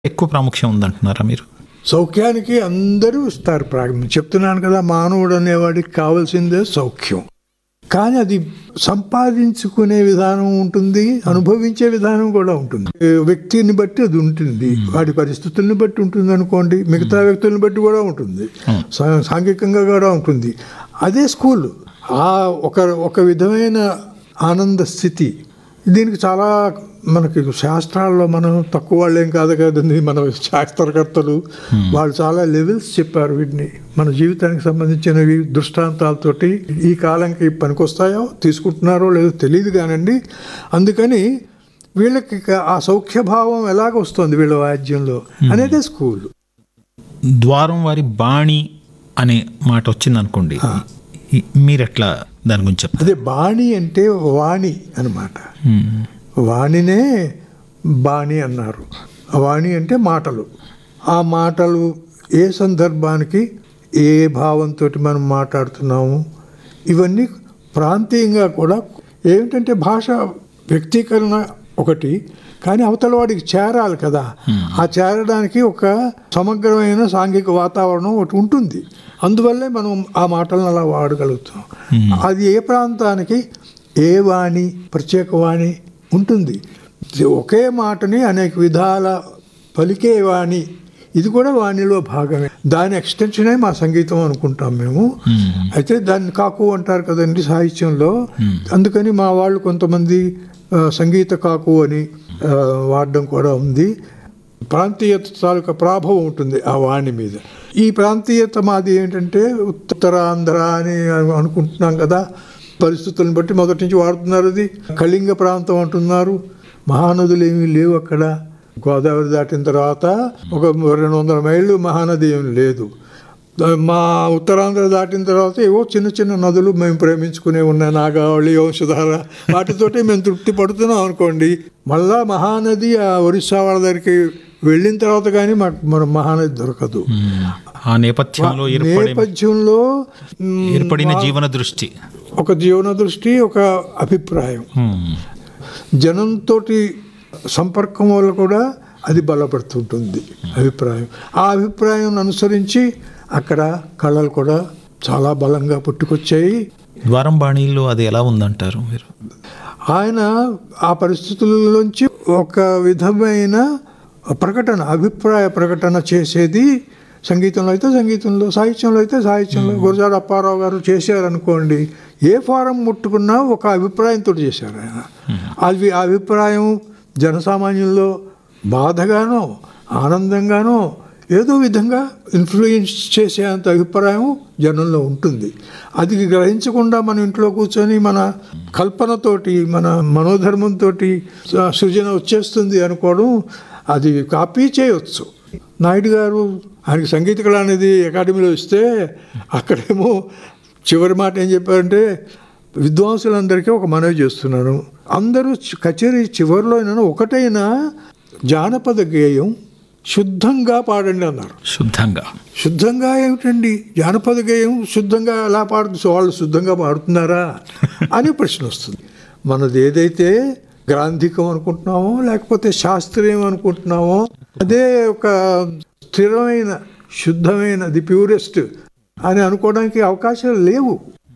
ఎక్కువ ప్రాముఖ్యం ఉందంటున్నారా మీరు సౌఖ్యానికి అందరూ ఇస్తారు ప్రారంభం చెప్తున్నాను కదా మానవుడు అనేవాడికి కావాల్సిందే సౌఖ్యం కానీ అది సంపాదించుకునే విధానం ఉంటుంది అనుభవించే విధానం కూడా ఉంటుంది ఏ వ్యక్తిని బట్టి అది ఉంటుంది వాడి పరిస్థితుల్ని బట్టి ఉంటుంది అనుకోండి మిగతా వ్యక్తుల్ని బట్టి కూడా ఉంటుంది సా- సాంఘికంగా కూడా ఉంటుంది అదే స్కూల్ ఆ ఒక ఒక విధమైన ఆనంద స్థితి దీనికి చాలా మనకి శాస్త్రాల్లో మనం తక్కువ వాళ్ళేం కాదు కదండి మన శాస్త్రకర్తలు వాళ్ళు చాలా లెవెల్స్ చెప్పారు వీటిని మన జీవితానికి సంబంధించినవి దృష్టాంతాలతోటి ఈ కాలంకి పనికొస్తాయో తీసుకుంటున్నారో లేదో తెలియదు కానండి అందుకని వీళ్ళకి ఇక ఆ సౌఖ్యభావం ఎలాగ వస్తుంది వీళ్ళ వాద్యంలో అనేదే స్కూల్ ద్వారం వారి బాణి అనే మాట వచ్చింది అనుకోండి మీరు ఎట్లా దాని గురించి చెప్తారు అదే బాణి అంటే వాణి అన్నమాట వాణినే బాణి అన్నారు ఆ వాణి అంటే మాటలు ఆ మాటలు ఏ సందర్భానికి ఏ భావంతో మనం మాట్లాడుతున్నాము ఇవన్నీ ప్రాంతీయంగా కూడా ఏమిటంటే భాష వ్యక్తీకరణ ఒకటి కానీ అవతల వాడికి చేరాలి కదా ఆ చేరడానికి ఒక సమగ్రమైన సాంఘిక వాతావరణం ఒకటి ఉంటుంది అందువల్లే మనం ఆ మాటలను అలా వాడగలుగుతాం అది ఏ ప్రాంతానికి ఏ వాణి ప్రత్యేక వాణి ఉంటుంది ఇది ఒకే మాటని అనేక విధాల పలికే వాణి ఇది కూడా వాణిలో భాగమే దాని ఎక్స్టెన్షనే మా సంగీతం అనుకుంటాం మేము అయితే దాన్ని కాకు అంటారు కదండి సాహిత్యంలో అందుకని మా వాళ్ళు కొంతమంది ఆ, సంగీత కాకు అని ఆ, వాడడం కూడా ఉంది ప్రాంతీయత తాలూకా ప్రభావం ఉంటుంది ఆ వాణి మీద ఈ ప్రాంతీయత మాది ఏంటంటే ఉత్తరాంధ్ర అని అనుకుంటున్నాం కదా పరిస్థితులను బట్టి మొదటి నుంచి వాడుతున్నారు అది కళింగ ప్రాంతం అంటున్నారు మహానదులు ఏమీ లేవు అక్కడ గోదావరి దాటిన తర్వాత ఒక రెండు వందల మైళ్ళు మహానది ఏమి లేదు మా ఉత్తరాంధ్ర దాటిన తర్వాత ఏవో చిన్న చిన్న నదులు మేము ప్రేమించుకునే ఉన్నాయి నాగావళి వంశధార వాటితోటి మేము తృప్తి పడుతున్నాం అనుకోండి మళ్ళా మహానది ఆ ఒరిస్సా వాళ్ళ దగ్గరికి వెళ్ళిన తర్వాత కానీ మాకు మన మహానది దొరకదు ఆ నేపథ్యంలో ఏర్పడే నేపథ్యంలో మ్, ఏర్పడిన జీవన దృష్టి ఒక జీవన దృష్టి ఒక అభిప్రాయం హ్మ్. జనంతో సంపర్కం వల్ల కూడా అది బలపడుతుంటుంది అభిప్రాయం ఆ అభిప్రాయం అనుసరించి అక్కడ కళలు కూడా చాలా బలంగా పుట్టుకొచ్చాయి ద్వారం బాణీల్లో అది ఎలా ఉందంటారు మీరు ఆయన ఆ పరిస్థితుల్లోంచి ఒక విధమైన ప్రకటన అభిప్రాయ ప్రకటన చేసేది సంగీతంలో అయితే సంగీతంలో సాహిత్యంలో అయితే సాహిత్యంలో గురజాడ అప్పారావు గారు చేశారనుకోండి ఏ ఫారం ముట్టుకున్నా ఒక అభిప్రాయంతో చేశారు ఆయన అది ఆ అభిప్రాయం జనసామాన్యంలో బాధగానో ఆనందంగానో ఏదో విధంగా ఇన్ఫ్లుయెన్స్ చేసేంత అభిప్రాయం జనంలో ఉంటుంది అది గ్రహించకుండా మన ఇంట్లో కూర్చొని మన కల్పనతోటి మన మనోధర్మంతో సృజన వచ్చేస్తుంది అనుకోవడం అది కాపీ చేయవచ్చు నాయుడు గారు ఆయనకి సంగీత కళ అనేది అకాడమీలో ఇస్తే అక్కడేమో చివరి మాట ఏం చెప్పారంటే విద్వాంసులందరికీ ఒక మనవి చేస్తున్నాను అందరూ చి- కచేరీ చివరిలో అయినా ఒకటైనా జానపద గేయం శుద్ధంగా పాడండి అన్నారు శుద్ధంగా శుద్ధంగా ఏమిటండి జానపద గేయం శుద్ధంగా ఎలా పాడుతుంది వాళ్ళు శుద్ధంగా పాడుతున్నారా అని ప్రశ్న వస్తుంది మనది ఏదైతే గ్రాంధికం అనుకుంటున్నామో లేకపోతే శాస్త్రీయం అనుకుంటున్నామో అదే ఒక స్థిరమైన శుద్ధమైన ది ప్యూరెస్ట్ అని అనుకోవడానికి అవకాశాలు లేవు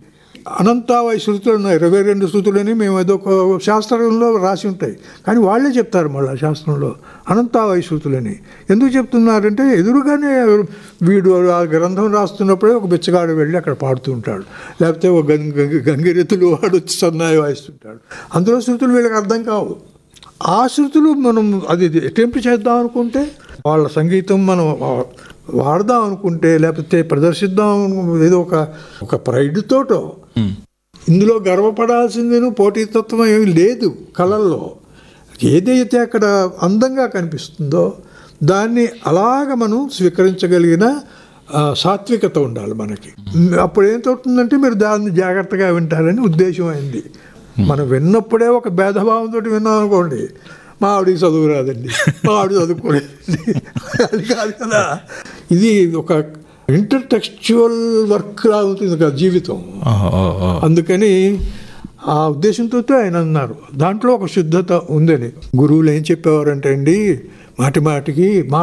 అనంతావై శృతులు ఉన్నాయి ఇరవై రెండు శృతులని మేము ఏదో ఒక శాస్త్రంలో రాసి ఉంటాయి కానీ వాళ్ళే చెప్తారు మళ్ళీ శాస్త్రంలో అనంతావై శృతులని ఎందుకు చెప్తున్నారంటే ఎదురుగానే వీడు ఆ గ్రంథం రాస్తున్నప్పుడే ఒక బిచ్చగాడు వెళ్ళి అక్కడ పాడుతూ ఉంటాడు లేకపోతే ఒక గంగ గంగ- గంగిరెత్తులు వాడు వచ్చి సన్నాయి వాయిస్తుంటాడు అందులో శృతులు వీళ్ళకి అర్థం కావు ఆ శృతులు మనం అది అటెంప్ట్ చేద్దాం అనుకుంటే వాళ్ళ సంగీతం మనం వా- వాడదాం అనుకుంటే లేకపోతే ప్రదర్శిద్దాం అను- ఏదో ఒక ఒక ప్రైడ్ తోటో ఇందులో గర్వపడాల్సిందేను పోటీతత్వం ఏమీ లేదు కళల్లో ఏదైతే అక్కడ అందంగా కనిపిస్తుందో దాన్ని అలాగ మనం స్వీకరించగలిగిన ఆ, సాత్వికత ఉండాలి మనకి అప్పుడు ఏమవుతుందంటే మీరు దాన్ని జాగ్రత్తగా వింటారని ఉద్దేశం అయింది మనం విన్నప్పుడే ఒక భేదభావంతో విన్నాం అనుకోండి మా ఆవిడికి చదువు రాదండి మా ఆవిడ చదువుకోలేదండి అది కాదు కదా ఇది ఒక ఇంటర్ టెక్స్చువల్ వర్క్ లా ఉంటుంది కదా జీవితం ఓహో, ఓ, ఓ. అందుకని ఆ ఉద్దేశంతో ఆయన అన్నారు దాంట్లో ఒక శుద్ధత ఉందని గురువులు ఏం చెప్పేవారంటే అండి మాటి మాటికి మా